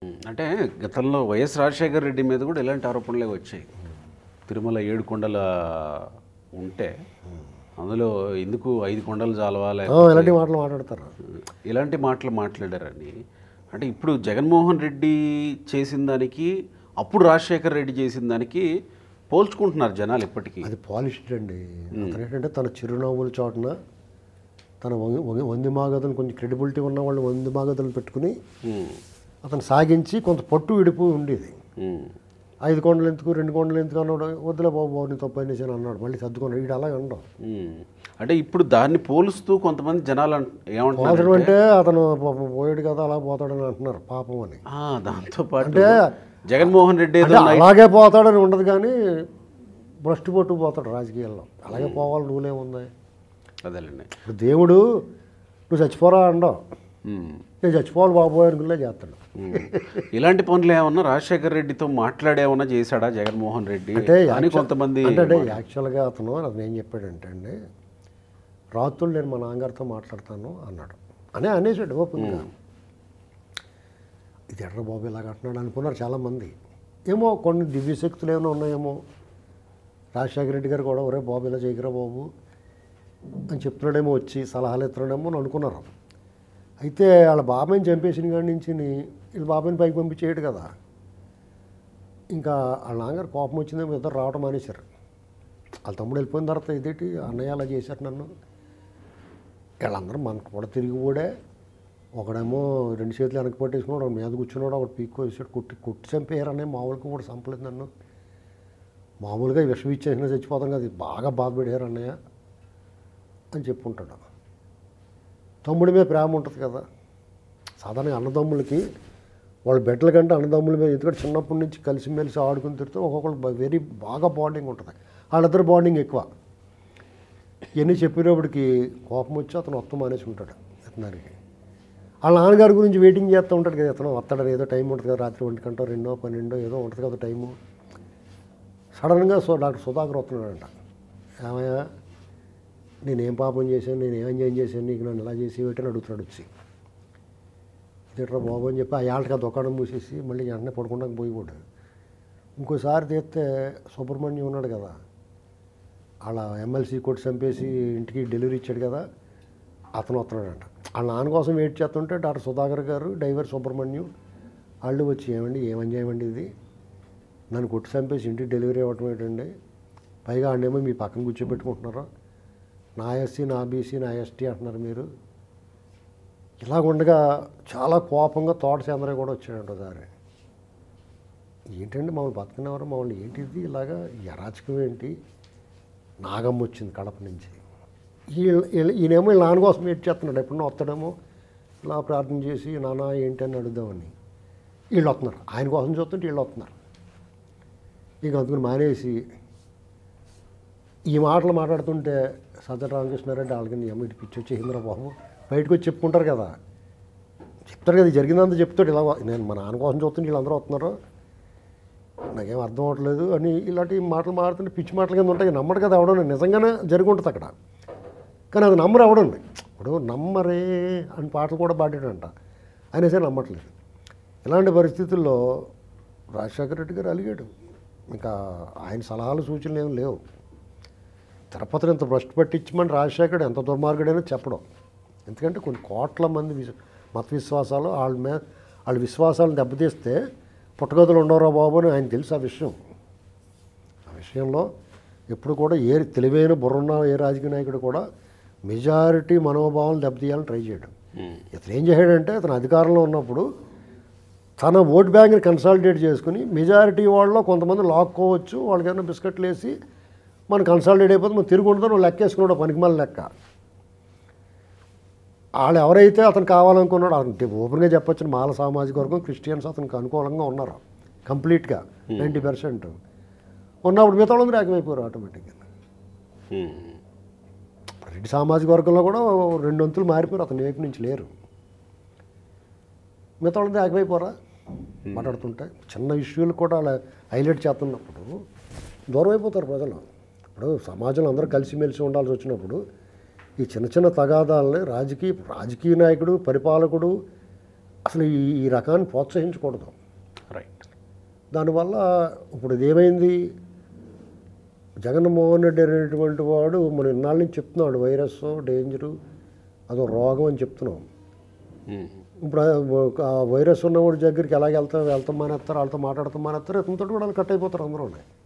ఉమ్, అంటే గతంలో వైఎస్ రాజశేఖర రెడ్డి మీద కూడా ఇలాంటి ఆరోపణలే వచ్చాయి తిరుమల ఏడు కొండల ఉంటే అందులో ఎందుకు ఐదు కొండలు చాలవా ఆ, లేకపోతే ఇలాంటి మాటలు మాట్లాడతారు ఇలాంటి మాటలు మాట్లాడారని అంటే ఇప్పుడు జగన్మోహన్ రెడ్డి చేసిన దానికి అప్పుడు రాజశేఖర రెడ్డి చేసిన దానికి పోల్చుకుంటున్నారు జనాలు ఇప్పటికీ అది పాలిష్డ్ అండి అతను ఏంటంటే తన చిరునవ్వుల చోటన తన వంగి- వంగి- వంది మాగదులు కొంచెం క్రెడిబిలిటీ ఉన్న వాళ్ళు వంది మాగదులు పెట్టుకుని ఉమ్, అతను సాగించి కొంత పట్టు విడిపు ఉండేది ఉమ్, ఐదు కొండలు ఎందుకు రెండు కొండలు ఎందుకు అన్నాడు వద్దులే బాబు బాబు నీ తప్పు అయినా అన్నాడు మళ్ళీ సర్దుకున్నాడు వీడు అలాగే ఉండవు ఉమ్. అంటే ఇప్పుడు దాన్ని పోలుస్తూ కొంతమంది జనాలు అంట- ఏమంటున్నారు పోతడం అంటే అతను పాపం పోయాడు కదా అలా పోతాడని అంటున్నారు పాపం అని ఆ, దాంతో పాటు అంటే జగన్మోహన్ రెడ్డి ఏదో అంటే నై- అలాగే పోతాడని ఉండదు కానీ భ్రష్టు పట్టు పోతాడు రాజకీయాల్లో అలాగే పోవాలి నువ్వులేముంది అదేలేండి ఇప్పుడు దేవుడు నువ్వు చచ్చిపోరా అండవు ఉమ్, నేను చచ్చిపోవాలి బాబోయ్ అనుకునే చేస్తాడు ఉమ్. ఇలాంటి పనులు ఏమన్నా రాజశేఖర రెడ్డితో మాట్లాడేమన్నా చేశాడా జగన్మోహన్ రెడ్డి అంటే అని యాక్చువల్- కొంతమంది అంటే అంటే యాక్చువల్గా అతను అతను ఏం చెప్పాడంటే అండి రాత్రులు నేను మా నాన్నగారితో మాట్లాడతాను అన్నాడు అనే అనేసాడు ఓపెన్గా ఇది ఎర్ర బాబు ఇలాగ అంటున్నాడు అనుకున్నారు చాలామంది ఏమో కొన్ని దివ్యశక్తులు ఏమైనా ఉన్నాయేమో రాజశేఖర రెడ్డి గారు కూడా ఒరే బాబు ఇలా చేయకరా బాబు అని చెప్తున్నాడేమో వచ్చి సలహాలు ఇస్తున్నాడేమో అని అనుకున్నారు అయితే వాళ్ళ బాబాయ్ని చంపేసిన కాడి నుంచి వీళ్ళ బాబాయ్ని పైకి పంపించేయడు కదా ఇంకా వాళ్ళ నాన్నగారు కోపం వచ్చిందేమో ఇద్దరు రావటం మానేశారు వాళ్ళ తమ్ముడు వెళ్ళిపోయిన తర్వాత ఇదేంటి అన్నయ్య అలా చేశారు నన్ను వీళ్ళందరూ మన కూడా తిరిగి కూడా ఒకడేమో రెండు చేతులు వెనక్కి పట్టేసుకున్నాడు ఒకడు మీద కూర్చున్నాడు ఒకటి పీక్కు వేసాడు కుట్టి కుట్టి చంపేయారు అన్నయ్య మామూలుగా కూడా చంపలేదు నన్ను మామూలుగా విషం ఇచ్చేసినా చచ్చిపోతాం కదా ఇది బాగా బాధపడారు అన్నయ్య అని చెప్పుకుంటాడు తమ్ముడి మీద ప్రేమ ఉంటుంది కదా సాధారణంగా అన్నదమ్ములకి వాళ్ళ బిడ్డల కంటే అన్నదమ్ముల మీద ఎందుకంటే చిన్నప్పటి నుంచి కలిసిమెలిసి ఆడుకుని తిరిగితే ఒక్కొక్కరు వెరీ బాగా బాండింగ్ ఉంటుంది వాళ్ళిద్దరు బాండింగ్ ఎక్కువ ఇవన్నీ చెప్పేటప్పటికి కోపం వచ్చి అతను మొత్తం మానేసుకుంటాడు ఇతనానికి వాళ్ళ నాన్నగారి గురించి వెయిటింగ్ చేస్తూ ఉంటాడు కదా ఇతను వస్తాడని ఏదో టైం ఉంటుంది కదా రాత్రి ఒంటి గంట రెండో పన్నెండో ఏదో ఉంటుంది కదా టైము సడన్గా సో డాక్టర్ సుధాకర్ వస్తున్నాడంట ఏమయ్యా నేనేం పాపం చేశాను నేను ఏం అన్యాయం చేశాను నీకు నన్ను ఇలా చేసి పెట్టని అడుగుతున్నాడు వచ్చి ఇట్లా బాబు అని చెప్పి ఆ ఏళ్ళకి ఆ దుకాణం మూసేసి మళ్ళీ వెంటనే పడుకుండా పోయిపోయాడు ఇంకోసారి తీస్తే సుబ్రహ్మణ్యం ఉన్నాడు కదా వాళ్ళ ఎమ్మెల్సీ కొట్టి చంపేసి ఇంటికి డెలివరీ ఇచ్చాడు కదా అతను వస్తున్నాడంట వాళ్ళ నాన్న కోసం వెయిట్ చేస్తుంటే డాక్టర్ సుధాకర్ గారు డైవర్ సుబ్రహ్మణ్యం వాళ్ళు వచ్చి ఏమండి ఏం అన్యాయం అండి ఇది నన్ను కొట్టి చంపేసి ఇంటికి డెలివరీ ఇవ్వటం ఏంటండి పైగా ఆడేమో మీ పక్కన కూర్చోబెట్టుకుంటున్నారు నా ఎస్సీ నా బీసీ నా ఎస్టీ అంటున్నారు మీరు ఇలా ఉండగా చాలా కోపంగా తోట చంద్రయ్య కూడా వచ్చాడంట దారి ఏంటండి మమ్మల్ని బతుకునేవారు మమ్మల్ని ఏంటిది ఇలాగా ఈ అరాచకం ఏంటి నాగమ్మ వచ్చింది కడప నుంచి ఈ- ఈ- ఈయనేమో వీళ్ళ నాన్న కోసం వెయిట్ చేస్తున్నాడు ఎప్పుడన్నా వస్తాడేమో ఇలా ప్రార్థన చేసి నాన్న ఏంటి అని అడుగుదామని వీళ్ళు వస్తున్నారు ఆయన కోసం చూస్తుంటే వీళ్ళు వస్తున్నారు ఇక అందుకని మానేసి ఈ మాటలు మాట్లాడుతుంటే సజ్జన రామకృష్ణారెడ్డి వాళ్ళకి ఏమో ఇటు పిచ్చి వచ్చి హింద్ర బాబు బయటకు వచ్చి చెప్పుకుంటారు కదా చెప్తారు కదా ఇది జరిగిందంతా చెప్తాడు ఇలా నేను మా నాన్న కోసం చూస్తుంటే వీళ్ళందరూ వస్తున్నారు నాకేం అర్థం అవ్వట్లేదు అని ఇలాంటి మాటలు మాడుతుంటే పిచ్చి మాటలు కింద ఉంటాయి నమ్మడు కదా అవడం నిజంగానే జరిగి ఉంటుంది అక్కడ కానీ అది నమ్మరు అవడండి ఇప్పుడు నమ్మరే అని పాటలు కూడా పాడాడంట అయినా సరే నమ్మట్లేదు ఇలాంటి పరిస్థితుల్లో రాజశేఖర రెడ్డి గారు అలిగాడు ఇంకా ఆయన సలహాలు సూచనలు ఏం లేవు తిరుపతిని ఇంత భ్రష్టు పట్టించమని రాజశేఖరుడు ఎంత దుర్మార్గుడైనా చెప్పడం ఎందుకంటే కొన్ని కోట్ల మంది విశ్వ మత విశ్వాసాలు వాళ్ళ మీద వాళ్ళ విశ్వాసాలను దెబ్బతీస్తే పుట్టగదులు ఉండవరా బాబు అని ఆయన తెలుసు ఆ విషయం ఆ విషయంలో ఎప్పుడు కూడా ఏ తెలివైన బుర్రున్న ఏ రాజకీయ నాయకుడు కూడా మెజారిటీ మనోభావాలను దెబ్బతీయాలని ట్రై చేయడం ఉమ్, ఇతను ఏం చేశాడంటే అతను అధికారంలో ఉన్నప్పుడు తన ఓట్ బ్యాంక్ని కన్సాలిడేట్ చేసుకుని మెజారిటీ వాళ్ళలో కొంతమంది లాక్కోవచ్చు వాళ్ళకి ఏమైనా బిస్కెట్లు వేసి మనం కన్సాలిడేట్ అయిపోతే మనం తిరిగి ఉండదు నువ్వు లెక్క వేసుకున్నాడు పనికిమాల లెక్క వాళ్ళు ఎవరైతే అతను కావాలనుకున్నాడో అతను ఓపెన్గా చెప్పొచ్చు మాల సామాజిక వర్గం క్రిస్టియన్స్ అతనికి అనుకూలంగా ఉన్నారు కంప్లీట్గా నైంటీ పర్సెంట్ ఉన్నప్పుడు మిగతా వాళ్ళందరూ ఏకమైపోయారు ఆటోమేటిక్గా ఉమ్, రెడ్డి సామాజిక వర్గంలో కూడా రెండు వంతులు మారిపోయారు అతని వైపు నుంచి లేరు మిగతా వాళ్ళంతా ఏకమైపోరా మాట్లాడుతుంటే చిన్న ఇష్యూలు కూడా అలా హైలైట్ చేస్తున్నప్పుడు దూరం అయిపోతారు ప్రజలు ఇప్పుడు సమాజంలో అందరూ కలిసిమెలిసి ఉండాల్సి వచ్చినప్పుడు ఈ చిన్న చిన్న తగాదాలని రాజకీయ రాజకీయ నాయకుడు పరిపాలకుడు అసలు ఈ ఈ రకాన్ని ప్రోత్సహించకూడదు రైట్ దానివల్ల ఇప్పుడు ఇది ఏమైంది జగన్మోహన్ రెడ్డి అనేటువంటి వాడు మన ఇన్నాళ్ళ నుంచి చెప్తున్నాడు వైరస్ డేంజరు అదో రోగం అని చెప్తున్నాం ఇప్పుడు ఆ- ఆ వైరస్ ఉన్నవాడి దగ్గరికి ఎలాగ వెళ్తాం వెళ్తాం మానేస్తారు వాళ్ళతో మాట్లాడతాం మానేస్తారు ఇతనితో కూడా వాళ్ళు కట్ అయిపోతారు అందరూ